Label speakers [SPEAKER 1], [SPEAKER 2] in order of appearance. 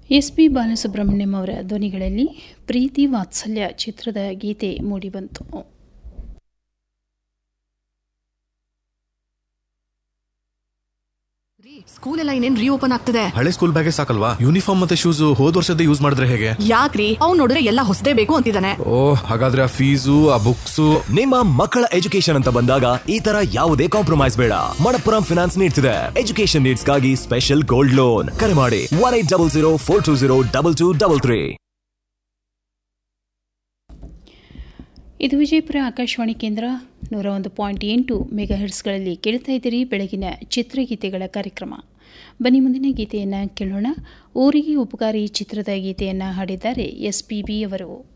[SPEAKER 1] S P Balasubrahmanyam ಅವರ ಧ್ವನಿಗಳಲ್ಲಿ ಪ್ರೀತಿ ವಾತ್ಸಲ್ಯ ಚಿತ್ರದ ಗೀತೆ ಮೂಡಿಬಂತು
[SPEAKER 2] ಸ್ಕೂಲ್ ಎಲ್ಲ ಇನ್ನೇನ್ ರೀಓಪನ್ ಆಗ್ತದೆ
[SPEAKER 3] ಹಳೆ ಸ್ಕೂಲ್ ಬ್ಯಾಗೆ ಸಾಕಲ್ವಾ ಯೂನಿಫಾರ್ಮ್ ಮತ್ತೆ ಶೂಸ್ ಹೋದ್ ವರ್ಷದ ಯೂಸ್ ಮಾಡಿದ್ರೆ ಹೇಗೆ
[SPEAKER 2] ಯಾಕ್ರಿ ಅವ್ನ್ ನೋಡಿದ್ರೆ ಎಲ್ಲ ಹೊಸದೇ ಬೇಕು ಅಂತಿದ್ದಾನೆ
[SPEAKER 3] ಓ ಹಾಗಾದ್ರೆ ಆ ಫೀಸು ಆ ಬುಕ್ಸು
[SPEAKER 4] ನಿಮ್ಮ ಮಕ್ಕಳ ಎಜುಕೇಶನ್ ಅಂತ ಬಂದಾಗ ಈ ತರ ಯಾವುದೇ ಕಾಂಪ್ರಮೈಸ್ ಬೇಡ ಮಣಪ್ಪುರಂ ಫಿನಾನ್ಸ್ ನೀಡ್ತಿದೆ ಎಜುಕೇಶನ್ ನೀಡ್ಸ್ಗಾಗಿ ಸ್ಪೆಷಲ್ ಗೋಲ್ಡ್ ಲೋನ್ ಕರೆ ಮಾಡಿ one eight double zero four two zero double two double three
[SPEAKER 1] ಇದು ವಿಜಯಪುರ ಆಕಾಶವಾಣಿ ಕೇಂದ್ರ ನೂರ ಒಂದು ಪಾಯಿಂಟ್ ಎಂಟು ಮೆಗಾಹರ್ಸ್ಗಳಲ್ಲಿ ಕೇಳ್ತಾ ಇದ್ದೀರಿ ಬೆಳಗಿನ ಚಿತ್ರಗೀತೆಗಳ ಕಾರ್ಯಕ್ರಮ ಬನ್ನಿ ಮುಂದಿನ ಗೀತೆಯನ್ನು ಕೇಳೋಣ ಊರಿಗೆ ಉಪಕಾರಿ ಚಿತ್ರದ ಗೀತೆಯನ್ನು ಹಾಡಿದ್ದಾರೆ ಎಸ್ ಪಿ ಬಿ ಅವರು